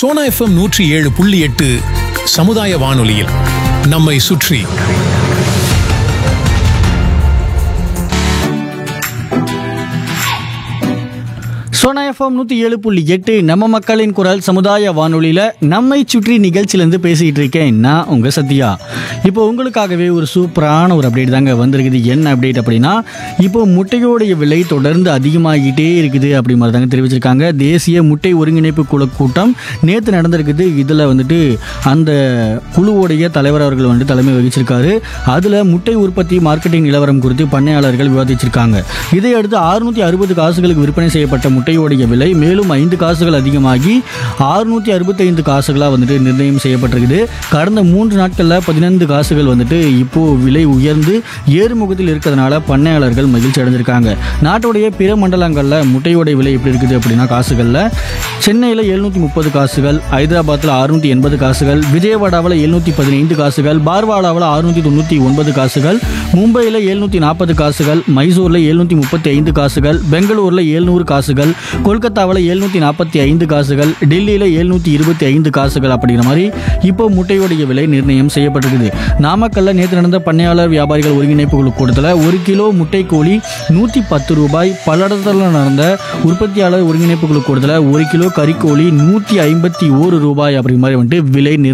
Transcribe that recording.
Sona FM நூற்றி ஏழு புள்ளி எட்டு சமுதாய வானொலியில் நம்மை சுற்றி சோனா எஃப்எம் நூற்றி ஏழு புள்ளி எட்டு நம்ம மக்களின் குரல் சமுதாய வானொலியில் நம்மை சுற்றி நிகழ்ச்சியிலேருந்து பேசிக்கிட்டு இருக்கேன் நான் உங்கள் சத்யா இப்போ உங்களுக்காகவே ஒரு சூப்பரான ஒரு அப்டேட் தாங்க வந்திருக்குது என்ன அப்டேட் அப்படின்னா இப்போ முட்டையோடைய விலை தொடர்ந்து அதிகமாகிட்டே இருக்குது அப்படி மாதிரி தாங்க தெரிவிச்சிருக்காங்க தேசிய முட்டை ஒருங்கிணைப்பு குழு கூட்டம் நேற்று நடந்திருக்குது இதில் வந்துட்டு அந்த குழுவுடைய தலைவர் அவர்கள் வந்து தலைமை வகிச்சிருக்காரு அதில் முட்டை உற்பத்தி மார்க்கெட்டிங் நிலவரம் குறித்து பண்ணையாளர்கள் விவாதிச்சிருக்காங்க இதையடுத்து அறுநூத்தி அறுபது காசுகளுக்கு விற்பனை செய்யப்பட்ட முட்டையோடைய விலை மேலும் ஐந்து காசுகள் அதிகமாகி அறுநூத்தி அறுபத்தைந்து காசுகளாக வந்துட்டு நிர்ணயம் செய்யப்பட்டிருக்குது கடந்த மூன்று நாட்களில் பதினைந்து காசுகள் வந்துட்டு இப்போ விலை உயர்ந்து ஏறுமுகத்தில் இருக்கிறதுனால பண்ணையாளர்கள் மகிழ்ச்சி அடைஞ்சிருக்காங்க நாட்டுடைய பிற மண்டலங்களில் முட்டையோடைய விலை எப்படி இருக்குது அப்படின்னா காசுகளில் சென்னையில் எழுநூற்றி முப்பது காசுகள் ஹைதராபாத்தில் அறுநூற்றி எண்பது காசுகள் விஜயவாடாவில் எழுநூற்றி பதினைந்து காசுகள் பார்வாடாவில் அறுநூற்றி தொண்ணூற்றி ஒன்பது காசுகள் மும்பையில் எழுநூற்றி நாற்பது காசுகள் மைசூரில் எழுநூற்றி முப்பத்தி ஐந்து காசுகள் பெங்களூரில் எழுநூறு காசுகள் கொல்கத்தாவில் எழுநூற்றி நாற்பத்தி ஐந்து காசுகள் டெல்லியில் எழுநூற்றி இருபத்தி ஐந்து காசுகள் அப்படிங்கிற மாதிரி இப்போ முட்டையோடைய விலை நிர்ணயம் செய்யப்பட்டிருக்குது நாமக்கல்ல நேற்று நடந்த பண்ணையாளர் வியாபாரிகள் ஒருங்கிணைப்பு குழு கூட்டத்தில் ஒரு கிலோ முட்டை கோழி நூற்றி பத்து ரூபாய் பல்லடத்தில் நடந்த உற்பத்தியாளர் ஒருங்கிணைப்பு குழு கூட்டத்தில் ஒரு கிலோ கறிக்கோழி நூற்றி ஐம்பத்தி ஓரு ரூபாய் அப்படிங்கிற மாதிரி வந்துட்டு விலை நிர்ணயம்